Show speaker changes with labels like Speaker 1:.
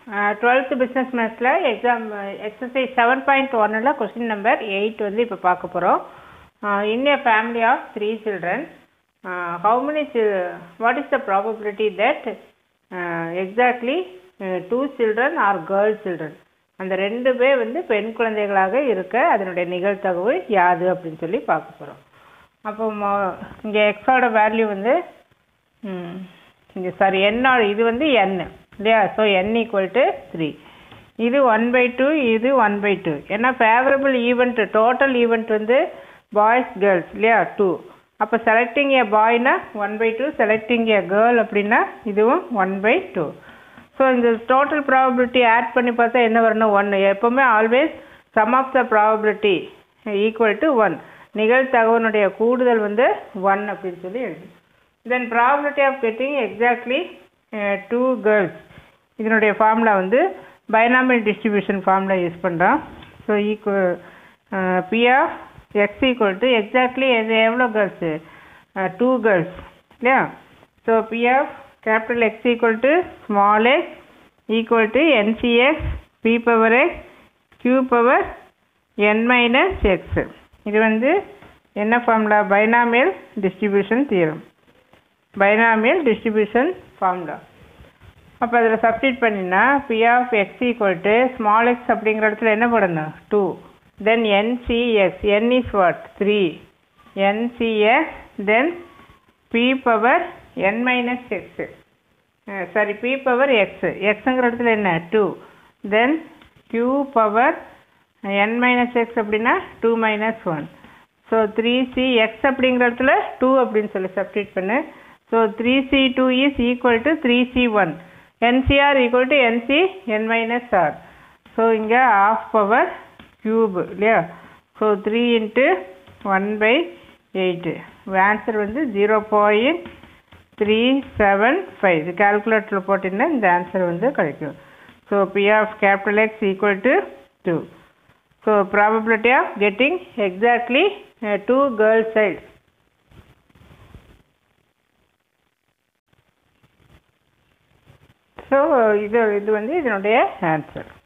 Speaker 1: twelfth business மேத்ஸில் exam exercise seven point ஒன்னில் question number eight வந்து இப்போ பார்க்க போகிறோம் in a family of three children how many what is the probability that exactly two children are girl children அந்த ரெண்டு பேர் வந்து பெண் குழந்தைகளாக இருக்க அதனுடைய நிகழ்தகவு யாது அப்படின்னு சொல்லி பார்க்க போகிறோம் அப்போ இங்கே எக்ஸோட வேல்யூ வந்து இங்கே சாரி என்னோட இது வந்து என் இல்லையா so n equal to three இது ஒன் பை டூ இது ஒன் பை டூ ஏன்னா ஃபேவரபிள் ஈவெண்ட் டோட்டல் ஈவெண்ட் வந்து பாய்ஸ் கேர்ள்ஸ் இல்லையா டூ அப்போ செலக்டிங் ஏ பாய்னா one by two selecting a girl அப்படின்னா இதுவும் ஒன் பை டூ ஸோ இந்த டோட்டல் ப்ராபபிலிட்டி ஆட் பண்ணி பார்த்தா என்ன வரணும் ஒன்று எப்போவுமே always sum of the probability equal to one நிகழ்தகவனுடைய கூடுதல் வந்து ஒன் அப்படின்னு சொல்லி எழுது then probability of getting exactly two girls இதனுடைய ஃபார்முலா வந்து பைனாமியல் டிஸ்ட்ரிபியூஷன் ஃபார்முலா யூஸ் பண்ணுறோம் so equal P of X equal to exactly எது எவ்வளோ கேர்ள்ஸு டூ கேர்ள்ஸ் இல்லையா so P of capital X equal to small X equal to N C X P power X Q power N minus X இது வந்து என்ன formula binomial distribution தீரும் binomial distribution formula அப்போ அதில் substitute பண்ணினா P of X equal to small X அப்படிங்கிற இடத்துல என்ன போடணும் two then N C X N is what three N C X then P power N minus X sorry P power X எக்ஸுங்கிற இடத்துல என்ன two then Q power N minus X அப்படின்னா two minus one so three C X அப்படிங்கிற இடத்துல two அப்படின்னு சொல்லி substitute பண்ணு so three C two is equal to three C one N C R equal to N C N minus R so இங்கே of power cube இல்லையா so three into one by eight answer வந்து zero point three seven five இது கால்குலேட்டரில் போட்டிங்கன்னா இந்த answer வந்து கிடைக்கும் so P of capital X equal to two so probability of getting exactly two girl child so இது இது வந்து இதனுடைய ஆன்சர்